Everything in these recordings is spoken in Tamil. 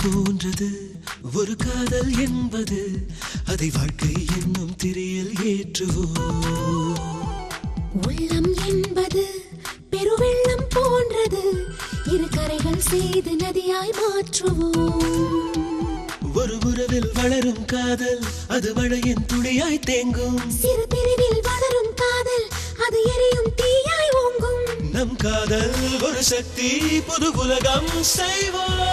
போன்றது ஒரு காதல் என்பது அதை வாழ்க்கை என்னும் திரியில் ஏற்றுவோம் உள்ளம் என்பது பெருவெள்ளம் போன்றது இரு கரைகள் செய்து நதியாய் மாற்றுவோம் ஒரு உறவில் வளரும் காதல் அது மழையின் துளியாய் தேங்கும் சிறு பிரிவில் வளரும் காதல் அது எரியும் தீயாய் ஓங்கும் நம் காதல் ஒரு சக்தி புது உலகம் செய்வோம்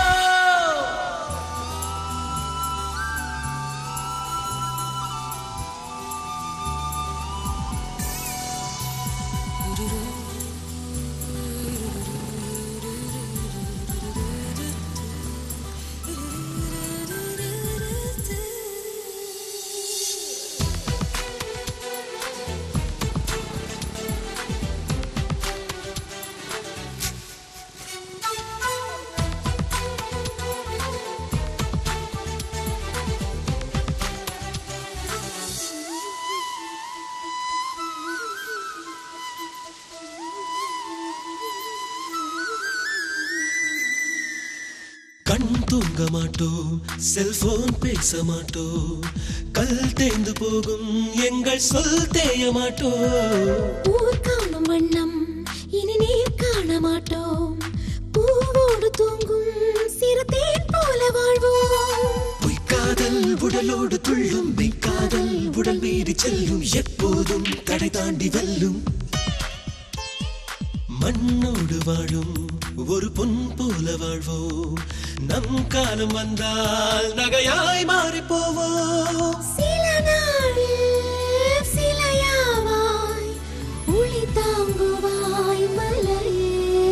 கண் தூங்க மாட்டோம் செல்போன் பேச மாட்டோம் கல் தேய்ந்து போகும் எங்கள் சொல் தேய மாட்டோம் ஊர் காணும் வண்ணம் இனி நீர் காண மாட்டோம் பூவோடு தூங்கும் சிறு தேன் போல வாழ்வோம் பொய்க்காதல் உடலோடு துள்ளும் மெய்க்காதல் உடல் மீறி செல்லும் எப்போதும் தடை தாண்டி வெல்லும் மண்ணோடு வாழும் ஒரு பொன் போல வாழ்வோம் நம் காலம் வந்தால் நகையாய் மாறி போவோம் சில நாளில் சிலையாவாய் ஒளி தாங்குவாய் மலையே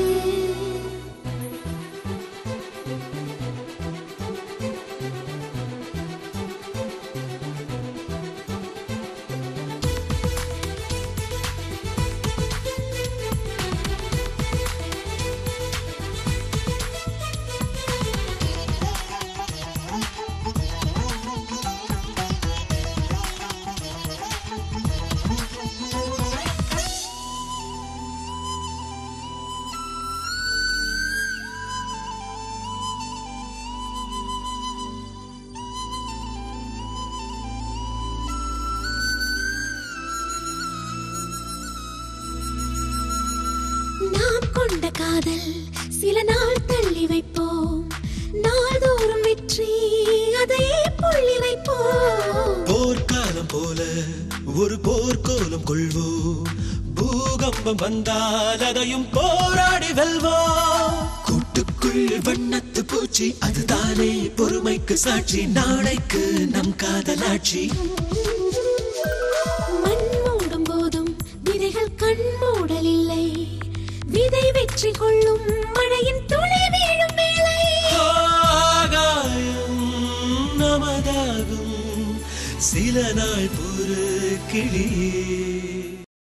நாம் கொண்ட காதல் சில நாள் தள்ளி வைப்போம் நாள்தோறும் வெற்றி அதையே புள்ளி வைப்போம் போர்க்காலம் போல ஒரு போர்க்கோலம் கொள்வோம் பூகம்பம் வந்தால் அதையும் போராடி வெல்வோம் கூட்டுக்குள் வண்ணத்து பூச்சி அதுதானே பொறுமைக்கு சாட்சி நாளைக்கு நம் காதலாட்சி மண் மூடும் போதும் விதைகள் கண் மூடல் இல்லை விதை வெற்றி கொள்ளும் மழையின் துளி வீழும் வேளை ஆகாயம் நமதாகும் சில நாள் பொறு கிளியே